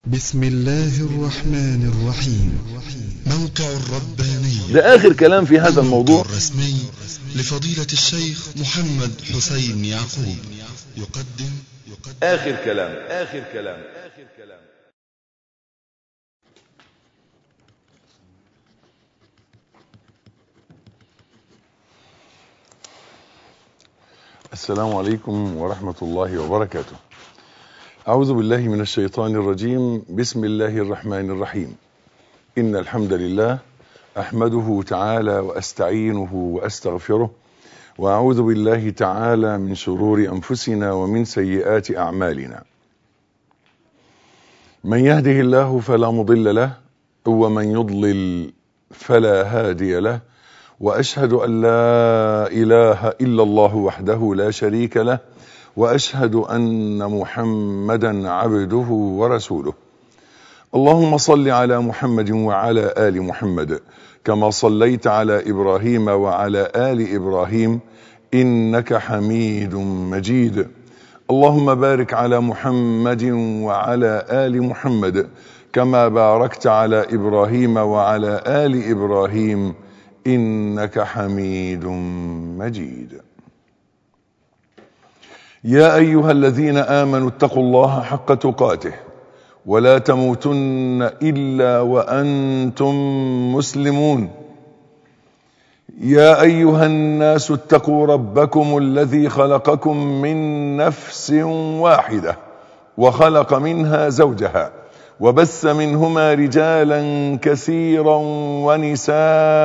بسم الله الرحمن الرحيم موقع الرباني ده آخر كلام في هذا الموضوع الرسمي لفضيلة الشيخ محمد حسين يعقوب يقدم يقدم آخر كلام آخر كلام آخر كلام السلام عليكم ورحمة الله وبركاته أعوذ بالله من الشيطان الرجيم بسم الله الرحمن الرحيم إن الحمد لله أحمده تعالى وأستعينه وأستغفره وأعوذ بالله تعالى من شرور أنفسنا ومن سيئات أعمالنا من يهده الله فلا مضل له ومن يضلل فلا هادي له وأشهد أن لا إله إلا الله وحده لا شريك له وأشهد أن محمدا عبده ورسوله اللهم صل على محمد وعلى آل محمد كما صليت على إبراهيم وعلى آل إبراهيم إنك حميد مجيد اللهم بارك على محمد وعلى آل محمد كما باركت على إبراهيم وعلى آل إبراهيم إنك حميد مجيد يا أيها الذين آمنوا اتقوا الله حق تقاته ولا تموتن إلا وأنتم مسلمون يا أيها الناس اتقوا ربكم الذي خلقكم من نفس واحدة وخلق منها زوجها وبث منهما رجالا كثيرا ونساء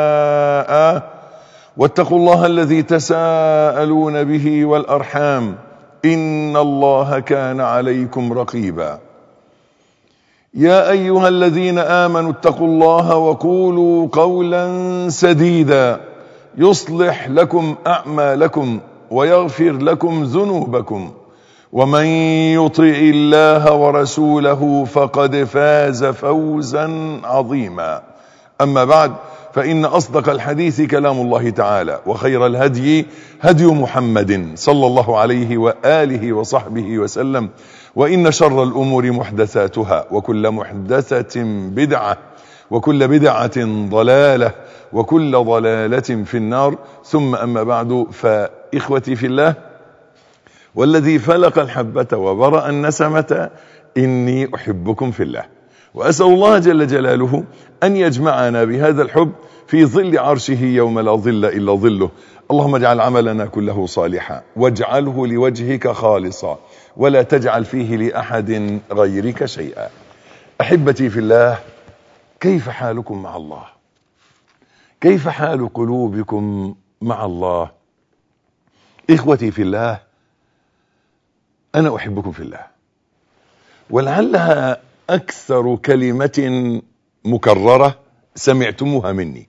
واتقوا الله الذي تساءلون به والأرحام إن الله كان عليكم رقيبا يا أيها الذين آمنوا اتقوا الله وقولوا قولا سديدا يصلح لكم أعمالكم ويغفر لكم ذنوبكم ومن يطع الله ورسوله فقد فاز فوزا عظيما أما بعد فإن أصدق الحديث كلام الله تعالى وخير الهدي هدي محمد صلى الله عليه وآله وصحبه وسلم وإن شر الأمور محدثاتها وكل محدثة بدعة وكل بدعة ضلالة وكل ضلالة في النار ثم أما بعد فإخوتي في الله والذي فلق الحبة وبرأ النسمة إني أحبكم في الله وأسأل الله جل جلاله أن يجمعنا بهذا الحب في ظل عرشه يوم لا ظل إلا ظله اللهم اجعل عملنا كله صالحا واجعله لوجهك خالصا ولا تجعل فيه لأحد غيرك شيئا أحبتي في الله كيف حالكم مع الله كيف حال قلوبكم مع الله إخوتي في الله أنا أحبكم في الله ولعلها أكثر كلمة مكررة سمعتموها مني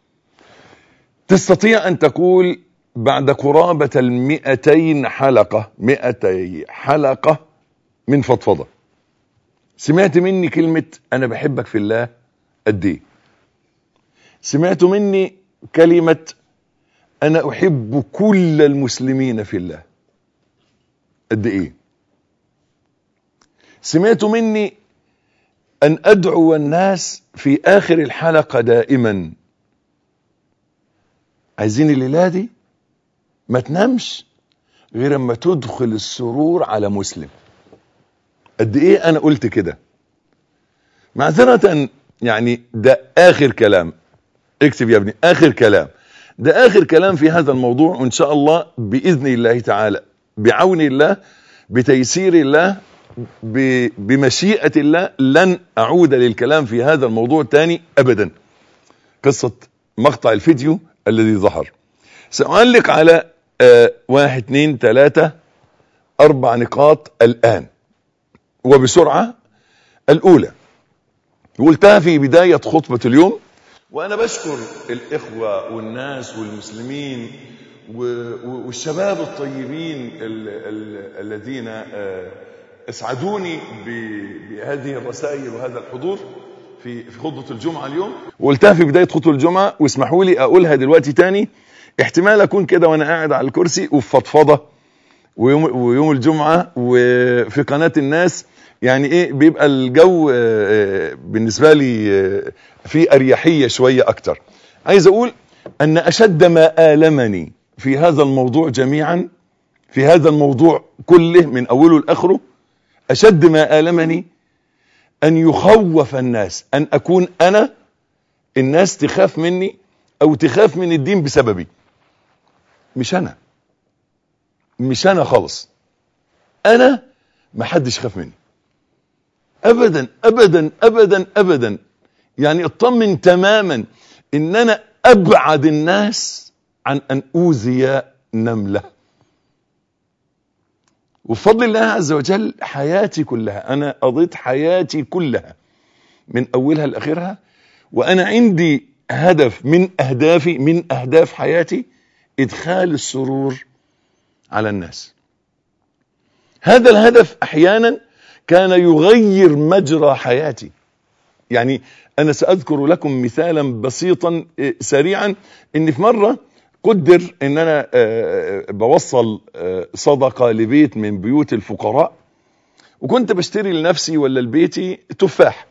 تستطيع أن تقول بعد قرابة المئتين حلقة مئتي حلقة من فضفضة سمعت مني كلمة أنا بحبك في الله قد ايه سمعت مني كلمة أنا أحب كل المسلمين في الله قد ايه سمعت مني أن أدعو الناس في آخر الحلقة دائما عايزين الليلة دي ما تنامش غير اما تدخل السرور على مسلم قد ايه انا قلت كده معذرة يعني ده اخر كلام اكتب يا ابني اخر كلام ده اخر كلام في هذا الموضوع وان شاء الله باذن الله تعالى بعون الله بتيسير الله بمشيئة الله لن اعود للكلام في هذا الموضوع تاني ابدا قصة مقطع الفيديو الذي ظهر سأعلق على آه واحد اثنين ثلاثة أربع نقاط الآن وبسرعة الأولى قلتها في بداية خطبة اليوم وأنا بشكر الإخوة والناس والمسلمين والشباب الطيبين ال ال الذين آه اسعدوني بهذه الرسائل وهذا الحضور في في خطبة الجمعة اليوم وقلتها في بداية خطبة الجمعة واسمحوا لي أقولها دلوقتي تاني احتمال أكون كده وأنا قاعد على الكرسي وفضفضة ويوم, ويوم الجمعة وفي قناة الناس يعني ايه بيبقى الجو آه، بالنسبة لي آه، في اريحية شوية اكتر عايز اقول ان اشد ما آلمني في هذا الموضوع جميعا في هذا الموضوع كله من اوله لاخره اشد ما آلمني ان يخوف الناس ان اكون انا الناس تخاف مني او تخاف من الدين بسببي مش انا مش انا خالص انا ما حدش خاف مني ابدا ابدا ابدا ابدا يعني اطمن تماما ان انا ابعد الناس عن ان اوذي نمله وبفضل الله عز وجل حياتي كلها انا قضيت حياتي كلها من اولها لاخرها وانا عندي هدف من اهدافي من اهداف حياتي ادخال السرور على الناس هذا الهدف احيانا كان يغير مجرى حياتي يعني انا ساذكر لكم مثالا بسيطا إيه، سريعا ان في مره قدر ان انا آه، بوصل آه، صدقه لبيت من بيوت الفقراء وكنت بشتري لنفسي ولا لبيتي تفاح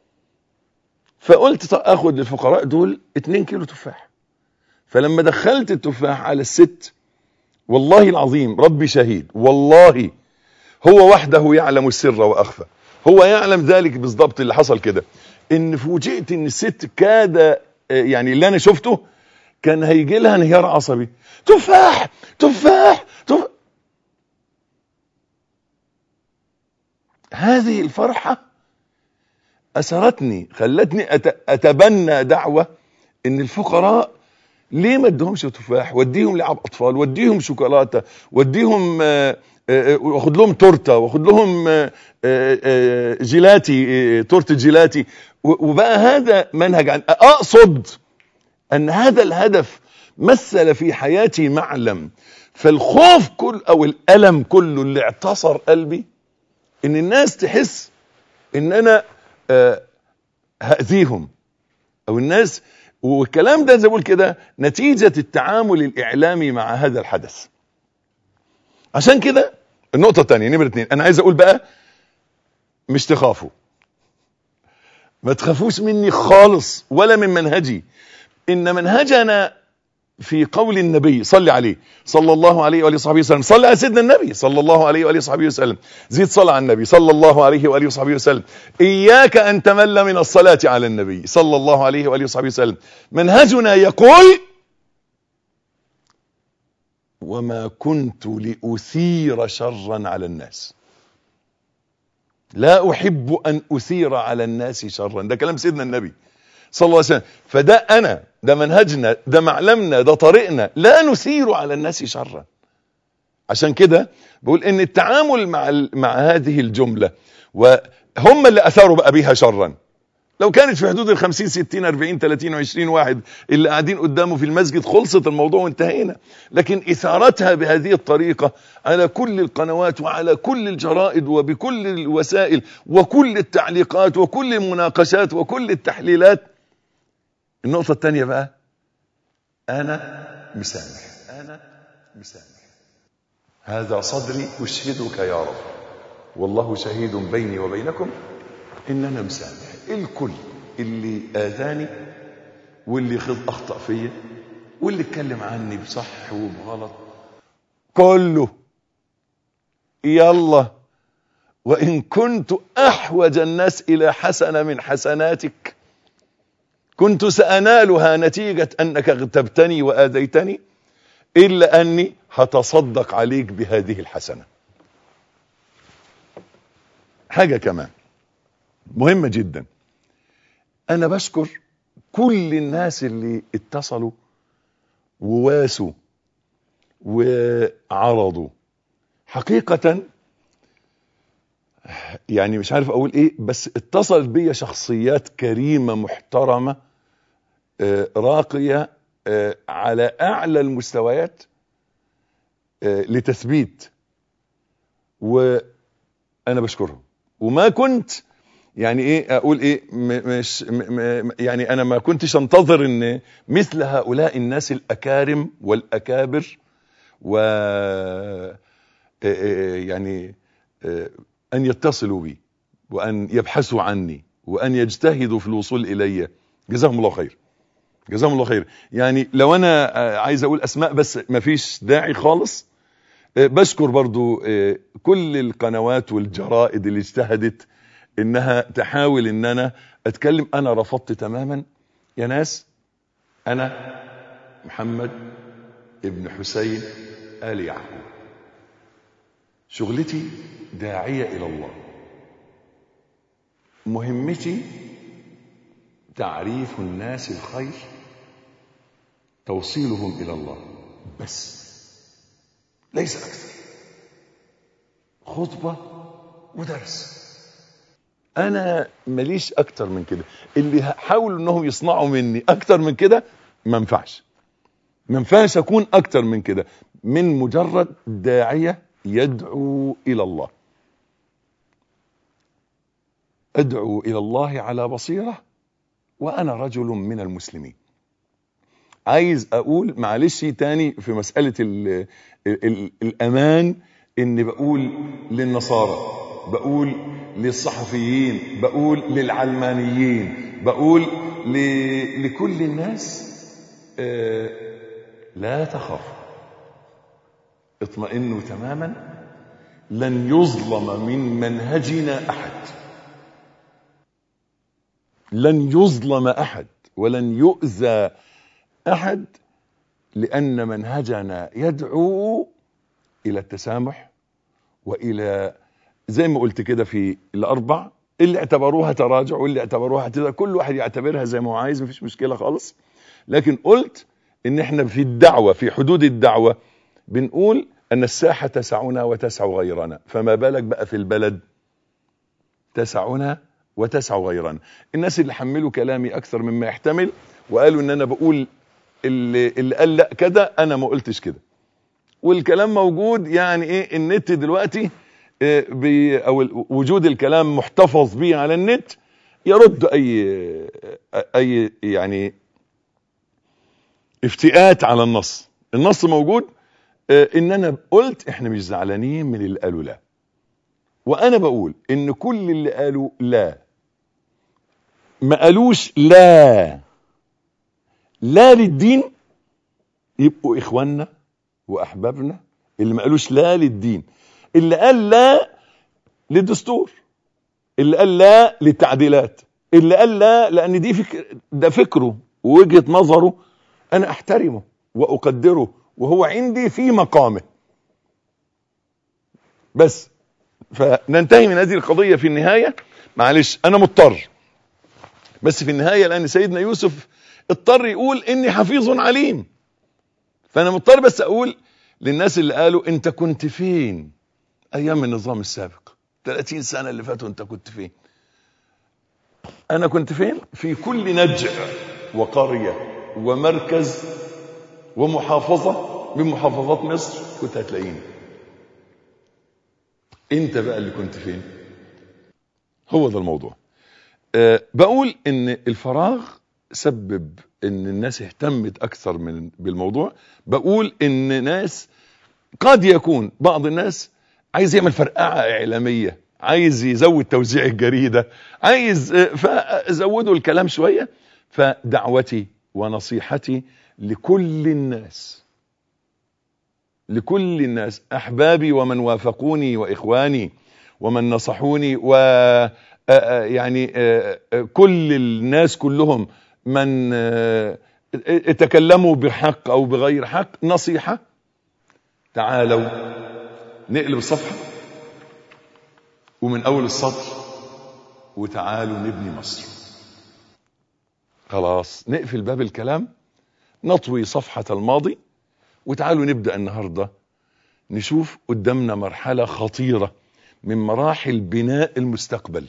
فقلت طب اخد للفقراء دول 2 كيلو تفاح فلما دخلت التفاح على الست والله العظيم ربي شهيد والله هو وحده يعلم السر واخفى هو يعلم ذلك بالضبط اللي حصل كده ان فوجئت ان الست كاد آه، يعني اللي انا شفته كان هيجي لها انهيار عصبي تفاح تفاح تفاح هذه الفرحة أسرتني خلتني أت- أتبنى دعوة إن الفقراء ليه ما اديهمش تفاح وديهم لعب أطفال وديهم شوكولاتة وديهم آه، آه، آه، واخد لهم تورته واخد لهم آه، آه، آه، جيلاتي آه، تورته جيلاتي و- وبقى هذا منهج عن اقصد ان هذا الهدف مثل في حياتي معلم فالخوف كل او الالم كله اللي اعتصر قلبي ان الناس تحس ان انا آه، هاذيهم او الناس والكلام ده زي ما بقول كده نتيجه التعامل الاعلامي مع هذا الحدث عشان كده النقطه الثانيه نمره اثنين انا عايز اقول بقى مش تخافوا ما تخافوش مني خالص ولا من منهجي ان منهجنا في قول النبي صلى عليه صلى الله عليه واله وصحبه وسلم صلى على سيدنا النبي صلى الله عليه واله وصحبه وسلم زيد صلى على النبي صلى الله عليه واله وصحبه وسلم اياك ان تمل من الصلاه على النبي صلى الله عليه واله وصحبه وسلم منهجنا يقول وما كنت لاثير شرا على الناس لا احب ان اثير على الناس شرا ده كلام سيدنا النبي صلى الله عليه وسلم فده انا ده منهجنا ده معلمنا ده طريقنا لا نثير على الناس شرا عشان كده بقول ان التعامل مع ال- مع هذه الجمله وهم اللي اثاروا بقى بيها شرا لو كانت في حدود ال 50 60 40 30 20 واحد اللي قاعدين قدامه في المسجد خلصت الموضوع وانتهينا لكن اثارتها بهذه الطريقه على كل القنوات وعلى كل الجرائد وبكل الوسائل وكل التعليقات وكل المناقشات وكل التحليلات النقطه الثانيه بقى انا مسامح انا مسامح هذا صدري اشهدك يا رب والله شهيد بيني وبينكم ان انا مسامح الكل اللي اذاني واللي خذ اخطا فيا واللي اتكلم عني بصح وبغلط كله يلا وان كنت احوج الناس الى حسنه من حسناتك كنت سانالها نتيجه انك اغتبتني واذيتني الا اني هتصدق عليك بهذه الحسنه حاجه كمان مهمة جدا انا بشكر كل الناس اللي اتصلوا وواسوا وعرضوا حقيقة يعني مش عارف اقول ايه بس اتصلت بيا شخصيات كريمة محترمة آه، راقية آه، على اعلى المستويات آه، لتثبيت وانا بشكرهم وما كنت يعني ايه اقول ايه م- مش م- م- يعني انا ما كنتش انتظر ان مثل هؤلاء الناس الاكارم والاكابر و آه، آه، يعني آه، ان يتصلوا بي وأن يبحثوا عني وأن يجتهدوا في الوصول إلي جزاهم الله خير جزاهم الله خير يعني لو أنا عايز أقول أسماء بس ما فيش داعي خالص بشكر برضو كل القنوات والجرائد اللي اجتهدت انها تحاول ان انا اتكلم انا رفضت تماما يا ناس انا محمد ابن حسين آل يعقوب شغلتي داعية إلى الله مهمتي تعريف الناس الخير توصيلهم إلى الله بس ليس أكثر خطبة ودرس أنا ماليش أكتر من كده اللي حاولوا أنهم يصنعوا مني أكتر من كده ما ينفعش ما ينفعش أكون أكتر من كده من مجرد داعية يدعو إلى الله أدعو إلى الله على بصيرة وأنا رجل من المسلمين عايز أقول معلش تاني في مسألة ال ال الأمان إني بقول للنصارى بقول للصحفيين بقول للعلمانيين بقول ل... لكل الناس آه لا تخافوا اطمئنوا تماما لن يظلم من منهجنا أحد لن يظلم أحد ولن يؤذى أحد لأن منهجنا يدعو إلى التسامح وإلى زي ما قلت كده في الأربع اللي اعتبروها تراجع واللي اعتبروها اعتذار كل واحد يعتبرها زي ما هو عايز مفيش مشكلة خالص لكن قلت ان احنا في الدعوة في حدود الدعوة بنقول ان الساحة تسعنا وتسع غيرنا فما بالك بقى في البلد تسعنا وتسع غيرنا الناس اللي حملوا كلامي اكثر مما يحتمل وقالوا ان انا بقول اللي, اللي قال لا كده انا ما قلتش كده والكلام موجود يعني ايه النت دلوقتي إيه او وجود الكلام محتفظ به على النت يرد اي اي يعني افتئات على النص النص موجود إيه ان انا قلت احنا مش زعلانين من اللي قالوا لا وانا بقول ان كل اللي قالوا لا ما قالوش لا لا للدين يبقوا اخواننا واحبابنا اللي ما قالوش لا للدين اللي قال لا للدستور اللي قال لا للتعديلات اللي قال لا لان دي فكر ده فكره ووجهه نظره انا احترمه واقدره وهو عندي في مقامه بس فننتهي من هذه القضيه في النهايه معلش انا مضطر بس في النهايه لان سيدنا يوسف اضطر يقول اني حفيظ عليم فانا مضطر بس اقول للناس اللي قالوا انت كنت فين ايام النظام السابق 30 سنة اللي فاتوا انت كنت فين انا كنت فين في كل نجع وقرية ومركز ومحافظة من محافظات مصر كنت هتلاقيني انت بقى اللي كنت فين هو ده الموضوع أه بقول ان الفراغ سبب ان الناس اهتمت اكثر من بالموضوع بقول ان ناس قد يكون بعض الناس عايز يعمل فرقعة اعلامية عايز يزود توزيع الجريدة عايز فزودوا الكلام شوية فدعوتي ونصيحتي لكل الناس لكل الناس احبابي ومن وافقوني واخواني ومن نصحوني و يعني كل الناس كلهم من تكلموا بحق او بغير حق نصيحة تعالوا نقلب الصفحة ومن اول السطر وتعالوا نبني مصر خلاص نقفل باب الكلام نطوي صفحة الماضي وتعالوا نبدأ النهاردة نشوف قدامنا مرحلة خطيرة من مراحل بناء المستقبل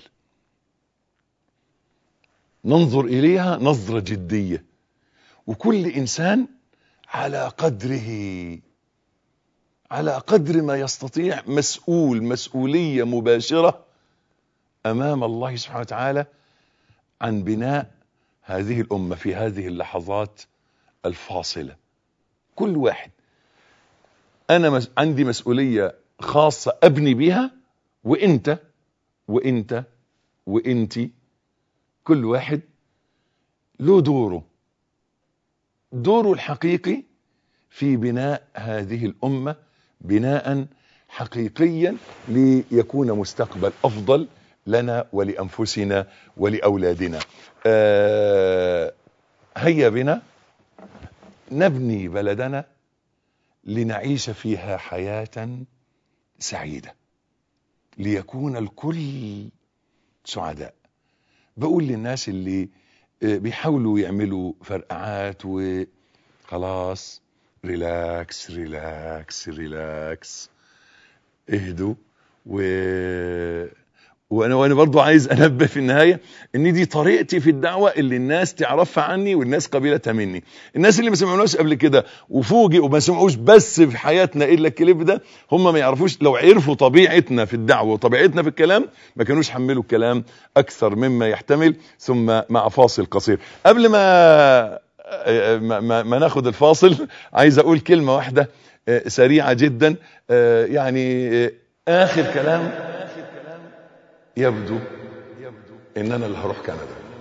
ننظر إليها نظرة جدية وكل إنسان على قدره على قدر ما يستطيع مسؤول مسؤولية مباشرة أمام الله سبحانه وتعالى عن بناء هذه الأمة في هذه اللحظات الفاصلة كل واحد أنا مس... عندي مسؤولية خاصة أبني بها وإنت وإنت وانت كل واحد له دوره دوره الحقيقي في بناء هذه الأمة بناء حقيقيا ليكون مستقبل أفضل لنا ولأنفسنا ولأولادنا آه هيا بنا نبني بلدنا لنعيش فيها حياة سعيدة ليكون الكل سعداء بقول للناس اللي بيحاولوا يعملوا فرقعات وخلاص ريلاكس ريلاكس ريلاكس اهدوا و وانا وانا برضو عايز انبه في النهايه ان دي طريقتي في الدعوه اللي الناس تعرفها عني والناس قبيلتها مني الناس اللي ما سمعوناش قبل كده وفوجئوا وما سمعوش بس في حياتنا الا الكليب ده هم ما يعرفوش لو عرفوا طبيعتنا في الدعوه وطبيعتنا في الكلام ما كانوش حملوا الكلام اكثر مما يحتمل ثم مع فاصل قصير قبل ما ما, ما, ما ناخد الفاصل عايز اقول كلمه واحده سريعه جدا يعني اخر كلام يبدو ان انا اللي هروح كندا